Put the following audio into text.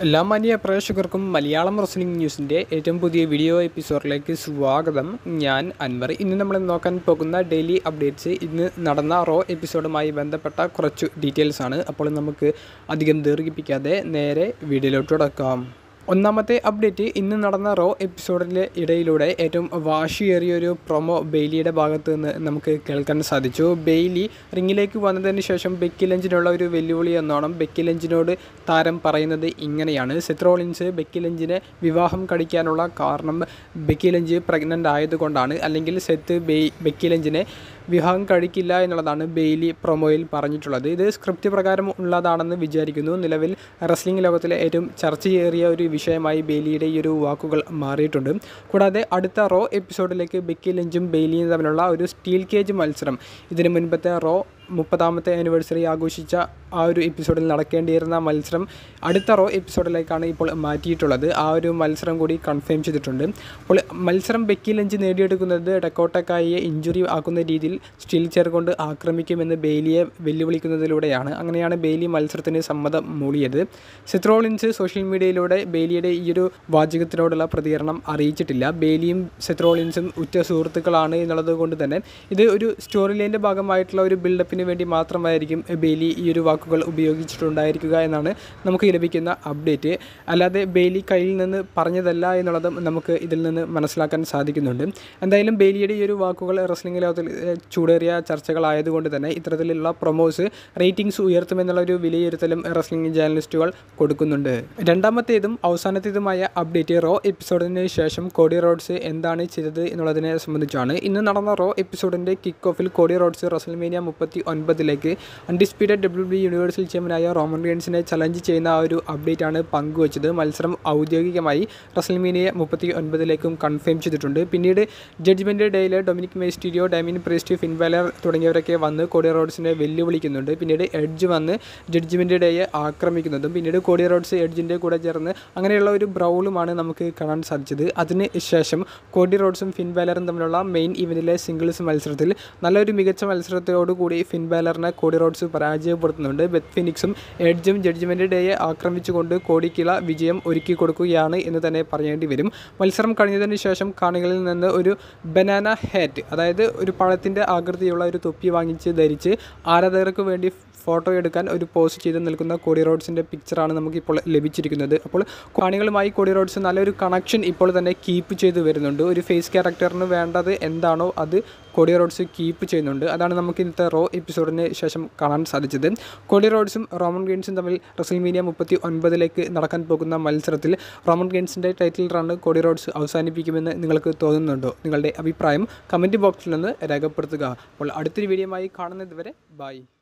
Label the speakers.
Speaker 1: എല്ലാ മാന്യ പ്രേക്ഷകർക്കും മലയാളം റെസ്ലിംഗ് ന്യൂസിൻ്റെ ഏറ്റവും പുതിയ വീഡിയോ എപ്പിസോഡിലേക്ക് സ്വാഗതം ഞാൻ അൻവർ ഇന്ന് നമ്മൾ നോക്കാൻ പോകുന്ന ഡെയിലി അപ്ഡേറ്റ്സ് ഇന്ന് നടന്ന റോ എപ്പിസോഡുമായി ബന്ധപ്പെട്ട കുറച്ച് ഡീറ്റെയിൽസ് ആണ് അപ്പോൾ നമുക്ക് അധികം ദീർഘിപ്പിക്കാതെ നേരെ വീഡിയോയിലോട്ട് തുടക്കാം ഒന്നാമത്തെ അപ്ഡേറ്റ് ഇന്ന് നടന്ന റോ എപ്പിസോഡിലെ ഇടയിലൂടെ ഏറ്റവും വാശിയേറിയ ഒരു പ്രൊമോ ബെയ്ലിയുടെ ഭാഗത്ത് നിന്ന് നമുക്ക് കേൾക്കാൻ സാധിച്ചു ബെയ്ലി റിങ്ങിലേക്ക് വന്നതിന് ശേഷം ബെക്കി ലഞ്ചിനുള്ള ഒരു വെല്ലുവിളി എന്നോണം ബെക്കി ലഞ്ചിനോട് താരം പറയുന്നത് ഇങ്ങനെയാണ് സെത്രോളിൻസ് ബെക്കി ലഞ്ചിനെ വിവാഹം കഴിക്കാനുള്ള കാരണം ബെക്കി ലഞ്ച് പ്രഗ്നൻ്റ് ആയതുകൊണ്ടാണ് അല്ലെങ്കിൽ സെത്ത് ബെയ് ബെക്കി ലഞ്ചിനെ വിവാഹം കഴിക്കില്ല എന്നുള്ളതാണ് ബെയ്ലി പ്രൊമോയിൽ പറഞ്ഞിട്ടുള്ളത് ഇത് സ്ക്രിപ്റ്റ് പ്രകാരം ഉള്ളതാണെന്ന് വിചാരിക്കുന്നു നിലവിൽ റെസ്ലിംഗ് ലോകത്തിലെ ഏറ്റവും ചർച്ചയേറിയ ഒരു വിഷയമായി ബെയ്ലിയുടെ ഈ ഒരു വാക്കുകൾ മാറിയിട്ടുണ്ട് കൂടാതെ അടുത്ത റോ എപ്പിസോഡിലേക്ക് ബെക്കി ലഞ്ചും ബെയ്ലിയും തമ്മിലുള്ള ഒരു സ്റ്റീൽ കേജ് മത്സരം ഇതിനു മുൻപത്തെ റോ മുപ്പതാമത്തെ ആനിവേഴ്സറി ആഘോഷിച്ച ആ ഒരു എപ്പിസോഡിൽ നടക്കേണ്ടിയിരുന്ന മത്സരം അടുത്ത റോ എപ്പിസോഡിലേക്കാണ് ഇപ്പോൾ മാറ്റിയിട്ടുള്ളത് ആ ഒരു മത്സരം കൂടി കൺഫേം ചെയ്തിട്ടുണ്ട് അപ്പോൾ മത്സരം ബെക്കി ലഞ്ച് നേടിയെടുക്കുന്നത് ഡെക്കോട്ടക്കായിയെ ഇഞ്ചുറി ആക്കുന്ന രീതിയിൽ സ്റ്റീൽ ചെയർ കൊണ്ട് ആക്രമിക്കുമെന്ന് ബെയിലിയെ വെല്ലുവിളിക്കുന്നതിലൂടെയാണ് അങ്ങനെയാണ് ബെയിലി മത്സരത്തിന് സമ്മതം മൂളിയത് സെത്രോളിൻസ് സോഷ്യൽ മീഡിയയിലൂടെ ബെയിലിയുടെ ഈ ഒരു വാചകത്തിനോടുള്ള പ്രതികരണം അറിയിച്ചിട്ടില്ല ബെയിലിയും സെത്രോളിൻസും ഉറ്റ സുഹൃത്തുക്കളാണ് എന്നുള്ളത് കൊണ്ട് തന്നെ ഇത് ഒരു സ്റ്റോറി ലൈൻ്റെ ഭാഗമായിട്ടുള്ള ഒരു ബിൽഡപ്പിന് വേണ്ടി മാത്രമായിരിക്കും ബെയിലി ഈ ഒരു വാക്കുകൾ ഉപയോഗിച്ചിട്ടുണ്ടായിരിക്കുക എന്നാണ് നമുക്ക് ലഭിക്കുന്ന അപ്ഡേറ്റ് അല്ലാതെ ബെയിലി കയ്യിൽ നിന്ന് പറഞ്ഞതല്ല എന്നുള്ളതും നമുക്ക് ഇതിൽ നിന്ന് മനസ്സിലാക്കാൻ സാധിക്കുന്നുണ്ട് എന്തായാലും ബെയിലിയുടെ ഈ ഒരു വാക്കുകൾ റെസ്ലിംഗ് ലോകത്തിൽ ഏഹ്, ചൂടേറിയ ചർച്ചകളായതുകൊണ്ട് തന്നെ ഇത്തരത്തിലുള്ള പ്രൊമോസ് റേറ്റിംഗ്സ് ഉയർത്തുമെന്നുള്ള ഒരു വിലയിരുത്തലും റെസ്ലിംഗ് ജേർണലിസ്റ്റുകൾ കൊടുക്കുന്നുണ്ട് രണ്ടാമത്തേതും അവസാനത്തേതുമായ അപ്ഡേറ്റ് റോ എപ്പിസോഡിന് ശേഷം കോഡി റോഡ്സ് എന്താണ് ചെയ്തത് എന്നുള്ളതിനെ സംബന്ധിച്ചാണ് ഇന്ന് നടന്ന റോ എപ്പിസോഡിൻ്റെ കിക്ക് ഓഫിൽ കോഡി റോഡ്സ് റസൽമേനിയ മുപ്പത്തി ഒൻപതിലേക്ക് അൺഡിസ്പ്യൂട്ടഡ് ഡബ്ല്യു ബി യൂണിവേഴ്സൽ ചാമ്പ്യനായ റോമൻ റീൻസിനെ ചലഞ്ച് ചെയ്യുന്ന ആ ഒരു അപ്ഡേറ്റ് ആണ് പങ്കുവച്ചത് മത്സരം ഔദ്യോഗികമായി റസൽമേനിയ മുപ്പത്തി ഒൻപതിലേക്കും കൺഫേം ചെയ്തിട്ടുണ്ട് പിന്നീട് ജഡ്ജ്മെൻറ്റ് ഡേയിൽ Dominik Mysterio Damian Priest Finn Balor തുടങ്ങിയവരൊക്കെ വന്ന് കോഡി റോഡ്സിനെ വെല്ലുവിളിക്കുന്നുണ്ട് പിന്നീട് എഡ്ജ് വന്ന് ജഡ്ജ്മെൻറ്റ് ഡേയെ ആക്രമിക്കുന്നതും പിന്നീട് കോഡി റോഡ്സ് എഡ്ജിൻ്റെ കൂടെ ചേർന്ന് അങ്ങനെയുള്ള ഒരു ബ്രൗളുമാണ് നമുക്ക് കാണാൻ സാധിച്ചത് അതിന് ശേഷം കോഡി റോഡ്സും ഫിൻവാലറും തമ്മിലുള്ള മെയിൻ ഇവൻറ്റിലെ സിംഗിൾസ് മത്സരത്തിൽ നല്ലൊരു മികച്ച മത്സരത്തോടുകൂടി ഫിൻവാലറിനെ കോഡി റോഡ്സ് പരാജയപ്പെടുത്തുന്നുണ്ട് ബെത്ത് ഫിനിക്സും എഡ്ജും ജഡ്ജ്മെൻറ്റ് ഡേയെ ആക്രമിച്ചുകൊണ്ട് കോടിക്കിള വിജയം ഒരുക്കി കൊടുക്കുകയാണ് എന്ന് തന്നെ പറയേണ്ടി വരും മത്സരം കഴിഞ്ഞതിന് ശേഷം കാണികളിൽ നിന്ന് ഒരു ബനാന ഹെറ്റ് അതായത് ഒരു പഴത്തിൻ്റെ ആകൃതിയുള്ള ഒരു തൊപ്പി വാങ്ങിച്ച് ധരിച്ച് ആരാധകർക്ക് വേണ്ടി ഫോട്ടോ എടുക്കാൻ ഒരു പോസ്റ്റ് ചെയ്ത് നിൽക്കുന്ന കോടി റോഡ്സിൻ്റെ പിക്ചറാണ് നമുക്കിപ്പോൾ ലഭിച്ചിരിക്കുന്നത് അപ്പോൾ കാണികളുമായി കോടി റോഡ്സ് നല്ലൊരു കണക്ഷൻ ഇപ്പോൾ തന്നെ കീപ്പ് ചെയ്ത് വരുന്നുണ്ട് ഒരു ഫേസ് ക്യാരക്ടറിന് വേണ്ടത് എന്താണോ അത് കോടി റോഡ്സ് കീപ്പ് ചെയ്യുന്നുണ്ട് അതാണ് നമുക്ക് ഇന്നത്തെ റോ എപ്പിസോഡിന് ശേഷം കാണാൻ സാധിച്ചത് കോടി റോഡ്സും റോമൻ ഗെയിൻസും തമ്മിൽ റസൽമീനിയ മുപ്പത്തി ഒൻപതിലേക്ക് നടക്കാൻ പോകുന്ന മത്സരത്തിൽ റോമൻ ഗെയിൻസിൻ്റെ ടൈറ്റിൽ റണ്ണ് കോടി റോഡ്സ് അവസാനിപ്പിക്കുമെന്ന് നിങ്ങൾക്ക് തോന്നുന്നുണ്ടോ നിങ്ങളുടെ അഭിപ്രായം കമൻറ്റ് ബോക്സിൽ നിന്ന് രേഖപ്പെടുത്തുക അപ്പോൾ അടുത്തൊരു വീഡിയോയുമായി കാണുന്നത് വരെ ബൈ